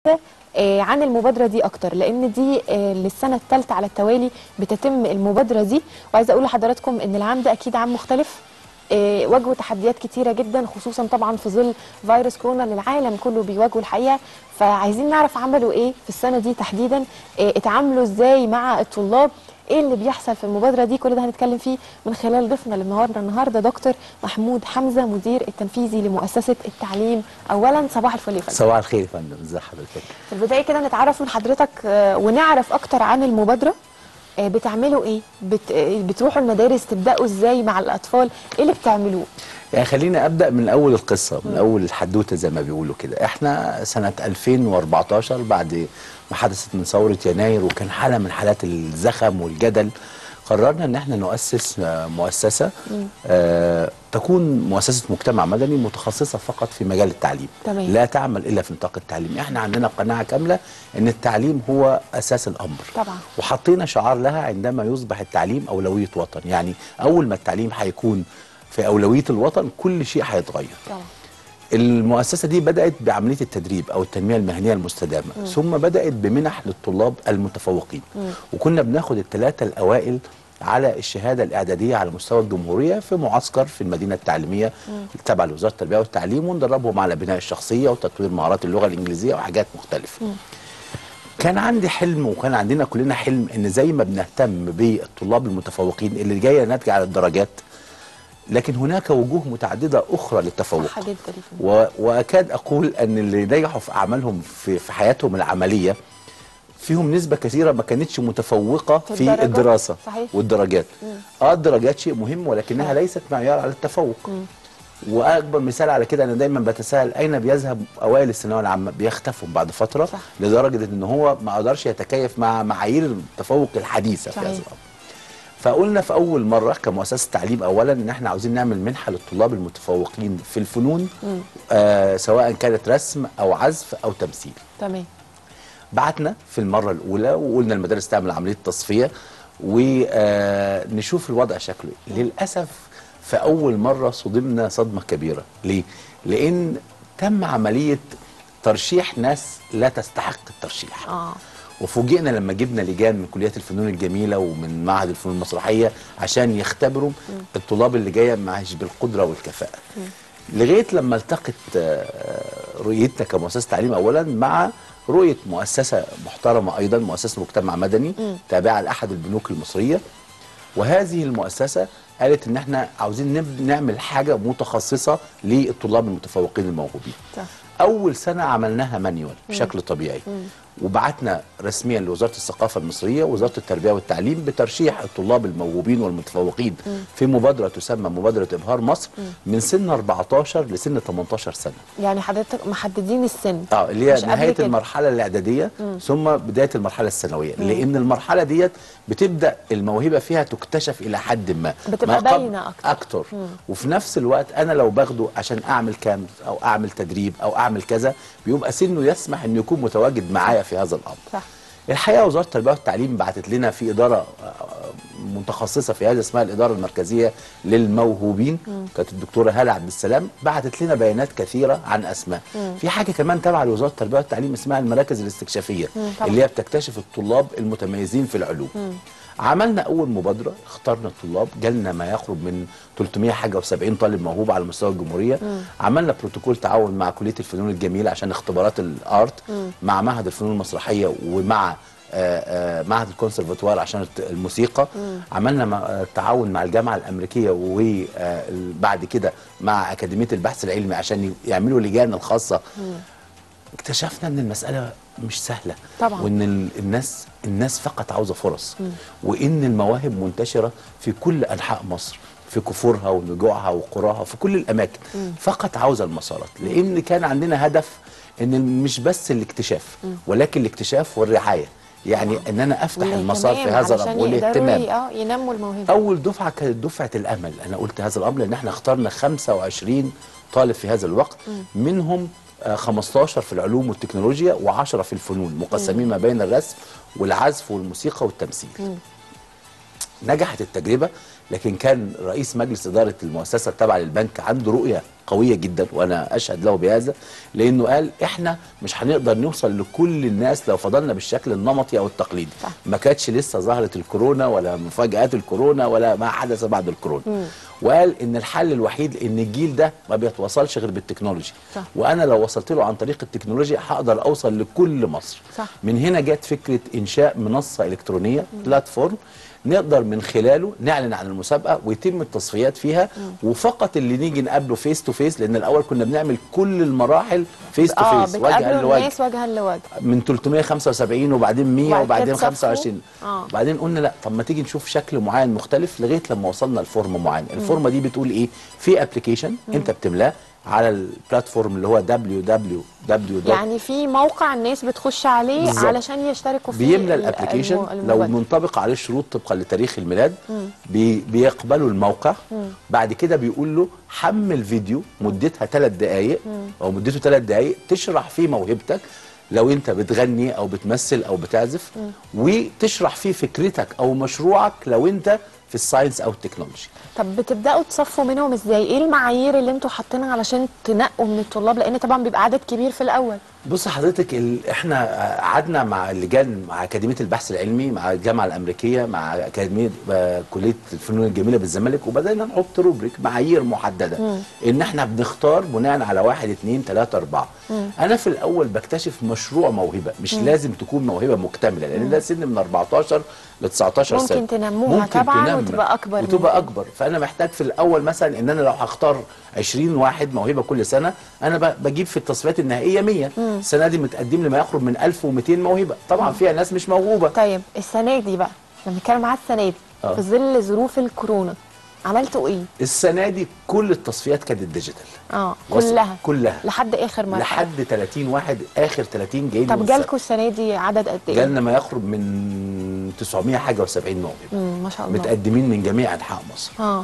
آه، عن المبادره دي اكتر لان دي آه، للسنه الثالثه على التوالي بتتم المبادره دي وعايزه اقول لحضراتكم ان العام ده اكيد عام مختلف آه، واجهوا تحديات كتيره جدا خصوصا طبعا في ظل فيروس كورونا اللي العالم كله بيواجهه الحقيقه فعايزين نعرف عملوا ايه في السنه دي تحديدا آه، اتعاملوا ازاي مع الطلاب ايه اللي بيحصل في المبادره دي كل ده هنتكلم فيه من خلال ضيفنا اللي النهارده النهارده دكتور محمود حمزه مدير التنفيذي لمؤسسه التعليم اولا صباح الفل يا فندم صباح الخير يا فندم ازي حضرتك في البدايه كده نتعرف من حضرتك آه، ونعرف اكتر عن المبادره آه، بتعملوا ايه بت... آه، بتروحوا المدارس تبداوا ازاي مع الاطفال ايه اللي بتعملوه يعني خليني ابدا من اول القصه من اول الحدوته زي ما بيقولوا كده احنا سنه 2014 بعد ما حدثت من ثوره يناير وكان حاله من حالات الزخم والجدل قررنا ان احنا نؤسس آه، مؤسسه آه تكون مؤسسه مجتمع مدني متخصصه فقط في مجال التعليم تمام. لا تعمل الا في نطاق التعليم احنا عندنا قناعه كامله ان التعليم هو اساس الامر طبعا وحطينا شعار لها عندما يصبح التعليم أولوية وطن يعني أول ما التعليم هيكون في أولوية الوطن كل شيء هيتغير طبعا المؤسسة دي بدأت بعملية التدريب أو التنمية المهنية المستدامة م. ثم بدأت بمنح للطلاب المتفوقين م. وكنا بناخد الثلاثة الأوائل على الشهادة الإعدادية على مستوى الجمهورية في معسكر في المدينة التعليمية تبع لوزارة التربية والتعليم وندربهم على بناء الشخصية وتطوير مهارات اللغة الإنجليزية وحاجات مختلفة م. كان عندي حلم وكان عندنا كلنا حلم ان زي ما بنهتم بالطلاب المتفوقين اللي جايه ناتجه على الدرجات لكن هناك وجوه متعدده اخرى للتفوق صح جدا و... واكاد اقول ان اللي نجحوا في اعمالهم في, في حياتهم العمليه فيهم نسبة كثيرة ما كانتش متفوقة في في, الدرجات. الدراسة صحيح. والدرجات اه الدرجات شيء مهم ولكنها ليست معيار على التفوق واكبر مثال على كده انا دايما بتساءل اين بيذهب اوائل الثانويه العامه بيختفوا بعد فتره صح. لدرجه ان هو ما قدرش يتكيف مع معايير التفوق الحديثه في صحيح. هذا الامر فقلنا في اول مره كمؤسسه تعليم اولا ان احنا عاوزين نعمل منحه للطلاب المتفوقين في الفنون آه سواء كانت رسم او عزف او تمثيل تمام بعتنا في المره الاولى وقلنا المدارس تعمل عمليه تصفيه ونشوف الوضع شكله إيه. للاسف في اول مره صدمنا صدمه كبيره ليه لان تم عمليه ترشيح ناس لا تستحق الترشيح اه وفوجئنا لما جبنا لجان من كليات الفنون الجميله ومن معهد الفنون المسرحيه عشان يختبروا الطلاب اللي جايه معاش بالقدره والكفاءه لغايه لما التقت آه، رؤيتنا كمؤسسه تعليم اولا مع رؤيه مؤسسه محترمه ايضا مؤسسه مجتمع مدني تابعه لاحد البنوك المصريه وهذه المؤسسه قالت ان احنا عاوزين نب- نعمل حاجه متخصصه للطلاب المتفوقين الموهوبين صح اول سنه عملناها مانيوال بشكل طبيعي وبعتنا رسميا لوزاره الثقافه المصريه ووزاره التربيه والتعليم بترشيح الطلاب الموهوبين والمتفوقين في مبادره تسمى مبادره ابهار مصر من سن 14 لسن 18 سنه يعني حضرتك محددين السن اه اللي مش هي قبل نهايه كده. المرحله الاعداديه ثم بدايه المرحله الثانويه لان المرحله ديت بتبدا الموهبه فيها تكتشف الى حد ما بتبقى ما قبل- باينة أكتر. اكتر وفي نفس الوقت انا لو باخده عشان اعمل كامب او اعمل تدريب او اعمل كذا بيبقى سنه يسمح انه يكون متواجد معايا في هذا الامر صح الحقيقه وزاره التربيه والتعليم بعتت لنا في اداره آه، متخصصه في هذا اسمها الاداره المركزيه للموهوبين كانت الدكتوره هاله عبد السلام بعتت لنا بيانات كثيره عن اسماء في حاجه كمان تابعه لوزاره التربيه والتعليم اسمها المراكز الاستكشافيه طبعا. اللي هي بتكتشف الطلاب المتميزين في العلوم عملنا اول مبادره اخترنا الطلاب جالنا ما يقرب من 300 حاجه و70 طالب موهوب على مستوى الجمهوريه عملنا بروتوكول تعاون مع كليه الفنون الجميله عشان اختبارات الارت مع معهد الفنون المسرحيه ومع آه، آه، معهد الكونسرفاتوار عشان الت- الموسيقى عملنا مع- آه، تعاون مع الجامعه الامريكيه وبعد كده مع اكاديميه البحث العلمي عشان ي- يعملوا لجان الخاصه اكتشفنا ان المساله مش سهله طبعاً. وان ال- الناس الناس فقط عاوزه فرص وان المواهب منتشره في كل انحاء مصر في كفورها ونجوعها وقراها في كل الاماكن فقط عاوزه المسارات لان كان عندنا هدف ان مش بس الاكتشاف ولكن الاكتشاف والرعايه يعني ان انا افتح المسار في والاهتمام هذا علشان الامر يقدروا والاهتمام ي- اه ينموا الموهبه اول دفعه كانت دفعه الامل انا قلت هذا الامر لان احنا اخترنا 25 طالب في هذا الوقت منهم آه، 15 في العلوم والتكنولوجيا و10 في الفنون مقسمين ما بين الرسم والعزف والموسيقى والتمثيل نجحت التجربه لكن كان رئيس مجلس اداره المؤسسه التابعه للبنك عنده رؤيه قويه جدا وانا اشهد له بهذا لانه قال احنا مش هنقدر نوصل لكل الناس لو فضلنا بالشكل النمطي او التقليدي صح. ما كانتش لسه ظهرت الكورونا ولا مفاجات الكورونا ولا ما حدث بعد الكورونا وقال ان الحل الوحيد ان الجيل ده ما بيتواصلش غير بالتكنولوجي صح. وانا لو وصلت له عن طريق التكنولوجيا هقدر اوصل لكل مصر صح. من هنا جت فكره انشاء منصه الكترونيه بلاتفورم نقدر من خلاله نعلن عن المسابقه ويتم التصفيات فيها وفقط اللي نيجي نقابله فيس تو فيس لان الاول كنا بنعمل كل المراحل فيس تو اه فيس وجها بتقابلوا لوجه الناس وجها لوجه من 375 وبعدين 100 وبعد كده وبعدين تصفوا. 25 آه. بعدين قلنا لا طب ما تيجي نشوف شكل معين مختلف لغايه لما وصلنا لفورم معين الفورمه دي بتقول ايه في ابلكيشن انت بتملاه على البلاتفورم اللي هو www. يعني في موقع الناس بتخش عليه بالظبط. علشان يشتركوا فيه بيملى ال- الابلكيشن الم- لو المبادرة. منطبق عليه الشروط طبقا لتاريخ الميلاد بي بيقبلوا الموقع بعد كده بيقول له حمل فيديو مدتها ثلاث دقائق او مدته ثلاث دقائق تشرح فيه موهبتك لو انت بتغني او بتمثل او بتعزف وتشرح فيه فكرتك او مشروعك لو انت في الساينس او التكنولوجي طب بتبداوا تصفوا منهم ازاي ايه المعايير اللي انتوا حاطينها علشان تنقوا من الطلاب لان طبعا بيبقى عدد كبير في الاول بص حضرتك ال... احنا قعدنا مع اللجان مع اكاديميه البحث العلمي مع الجامعه الامريكيه مع اكاديميه آه، كليه الفنون الجميله بالزمالك وبدانا نحط روبريك معايير محدده ان احنا بنختار بناء على واحد اثنين ثلاثه اربعه انا في الاول بكتشف مشروع موهبه مش لازم تكون موهبه مكتمله لان ده سن من 14 ل 19 ممكن سنه تنموها طبعاً وتبقى أكبر من وتبقى كده. اكبر فانا محتاج في الاول مثلا ان انا لو هختار 20 واحد موهبه كل سنه انا ب- بجيب في التصفيات النهائيه 100 السنه دي متقدم لي ما يقرب من 1200 موهبه طبعا فيها ناس مش موهوبه طيب السنه دي بقى لما بنتكلم على السنه دي آه. في ظل ظروف الكورونا عملتوا ايه السنه دي كل التصفيات كانت ديجيتال اه وصل- كلها كلها لحد اخر مرحله لحد 30 واحد اخر 30 جايين طب من جالكوا السنه دي عدد قد ايه جالنا ما يقرب من 900 حاجه و70 موهبه مم، ما شاء الله متقدمين من جميع انحاء مصر اه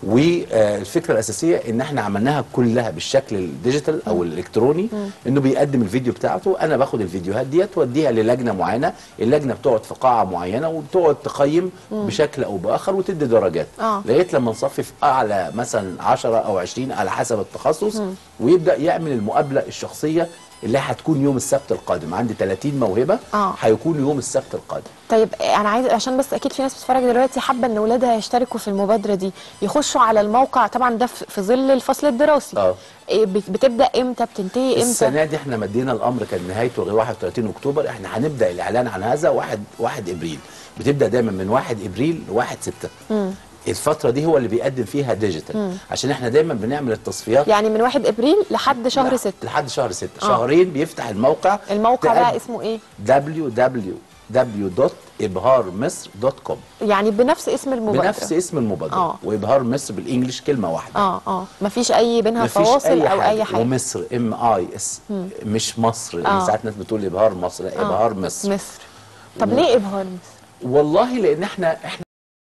والفكره الاساسيه ان احنا عملناها كلها بالشكل الديجيتال او الالكتروني انه بيقدم الفيديو بتاعته انا باخد الفيديوهات ديت واديها للجنه معينه اللجنه بتقعد في قاعه معينه وبتقعد تقيم بشكل او باخر وتدي درجات آه. لغايه لما نصفي في اعلى مثلا 10 او 20 على حسب التخصص ويبدا يعمل المقابله الشخصيه اللي هتكون يوم السبت القادم عندي 30 موهبه آه. هيكون يوم السبت القادم طيب انا عايز عشان بس اكيد في ناس بتتفرج دلوقتي حابه ان اولادها يشتركوا في المبادره دي يخشوا على الموقع طبعا ده في في ظل الفصل الدراسي اه إيه بت- بتبدا امتى بتنتهي امتى السنه دي احنا مدينا الامر كان نهايته غير 31 اكتوبر احنا هنبدا الاعلان عن هذا 1 1 ابريل بتبدا دايما من 1 ابريل ل 1 6 الفتره دي هو اللي بيقدم فيها ديجيتال عشان احنا دايما بنعمل التصفيات يعني من 1 ابريل لحد شهر 6 لحد شهر 6 آه. شهرين بيفتح الموقع الموقع بقى اسمه ايه www.ibharmisr.com يعني بنفس اسم المبادره بنفس اسم المبادره آه. وابهار مصر بالانجلش كلمه واحده اه اه مفيش اي بينها مفيش فواصل او اي حاجه ومصر ام اي اس مش مصر آه. آه. ساعات ناس بتقول ابهار مصر لا آه. ابهار مصر مصر طب ليه ابهار مصر والله لان احنا احنا